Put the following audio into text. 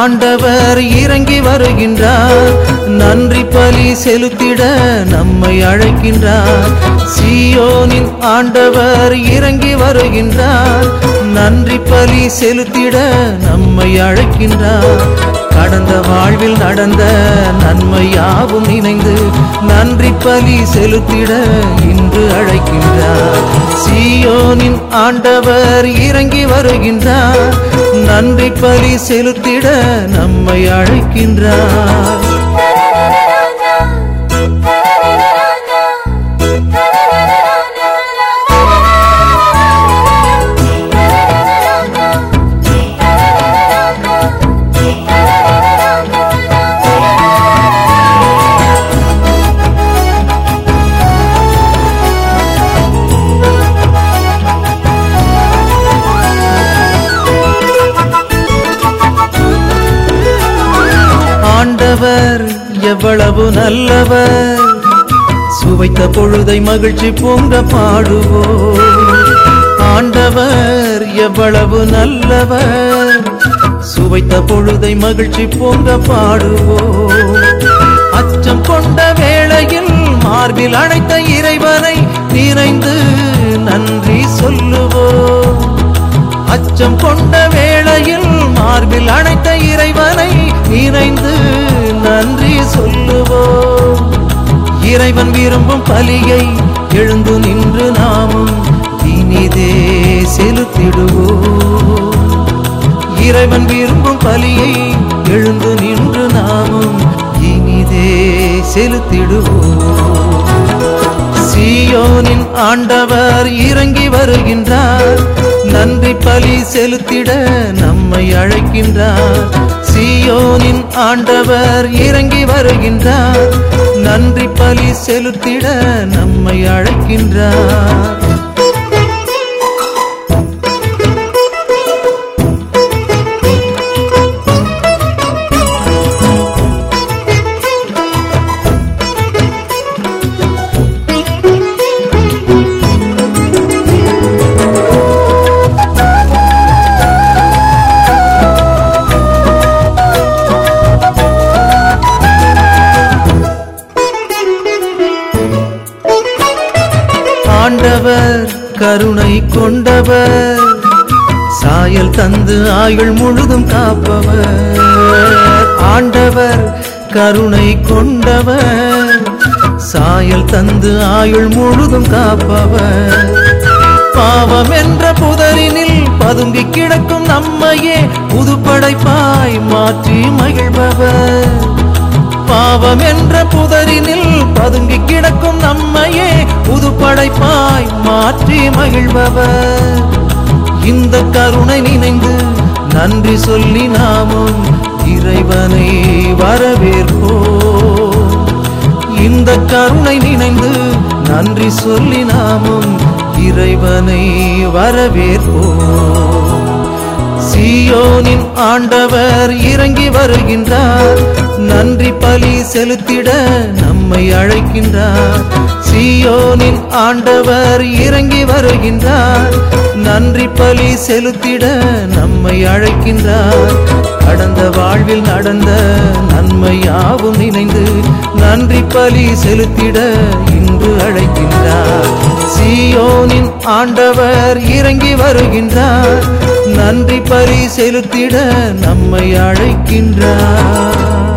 ஆண்டவர் இறங்கி வருகின்றார் நன்றி பலி செலுத்திட நம்மை அழைக்கின்றார் சீயோனின் ஆண்டவர் இறங்கி வருகின்றார் நன்றி பலி செலுத்திட நம்மை அழைக்கின்றார் கடந்த வாழ்வில் நடந்த நன்மை யாவும் நினைந்து நன்றி பலி செலுத்திட இன்று அழைக்கின்றார் சீயோனின் ஆண்டவர் இறங்கி வருகின்றார் நன்றி பலி செலுத்திட நம்மை அழைக்கின்றார் ஆண்டவர் எவ்வளவு நல்லவர் சுவைத்த பொழுதை மகிழ்ச்சி பொங்க பாடுவோம் ஆண்டவர் எவ்வளவு நல்லவர் சுவைத்த பொழுதை மகிழ்ச்சி பொங்க பாடுவோம் அச்சம் கொண்ட வேளையில் மார்பில் அணைத்த இறைவனை நினைந்து நன்றி சொல்லுவோம் அச்சம் கொண்ட வேளையில் மார்பில் அணைத்த இறைவனை இணைந்து நன்றி சொல்லுவோம் இறைவன் விரும்பும் பலியை எழுந்து நின்று நாமும் இனிதே செலுத்திடுவோம் இறைவன் விரும்பும் பலியை எழுந்து நின்று நாமும் இனிதே செலுத்திடுவோம் சீயோனின் ஆண்டவர் இறங்கி வருகின்றார் நன்றி பலி செலுத்திட நம்மை அழைக்கின்றார் சீயோனின் ஆண்டவர் இறங்கி வருகின்றார் நன்றி பலி செலுத்திட நம்மை அழைக்கின்றார் ஆண்டவர் கருணை கொண்டவர் சாயல் தந்து ஆயுள் முழுதும் காப்பவர் ஆண்டவர் கருணை கொண்டவர் சாயல் தந்து ஆயுள் முழுதும் காப்பவர் பாவம் என்ற புதரினில் பதுங்கி கிடக்கும் நம்மையே புதுப்படைப்பாய் மாற்றி மகிழ்பவர் பாவம் என்ற புதரினில் பதுங்கி கிடக்கும் நம்மையே புதுப்படைப்பாய் மாற்றி மகிழ்பவர் இந்த கருணை நினைந்து நன்றி சொல்லி நாமும் இறைவனை வரவேற்போம் இந்த கருணை நினைந்து நன்றி சொல்லி நாமும் இறைவனை வரவேற்போம் சீயோனின் ஆண்டவர் இறங்கி வருகின்றார் நன்றி பலி செலுத்திட நம்மை அழைக்கின்றார் சீயோனின் ஆண்டவர் இறங்கி வருகின்றார் நன்றி பலி செலுத்திட நம்மை அழைக்கின்றார் கடந்த வாழ்வில் நடந்த நன்மை யாவும் நினைந்து நன்றி பலி செலுத்திட இன்று அழைக்கின்றார் சீயோனின் ஆண்டவர் இறங்கி வருகின்றார் நன்றி பலி செலுத்திட நம்மை அழைக்கின்றார்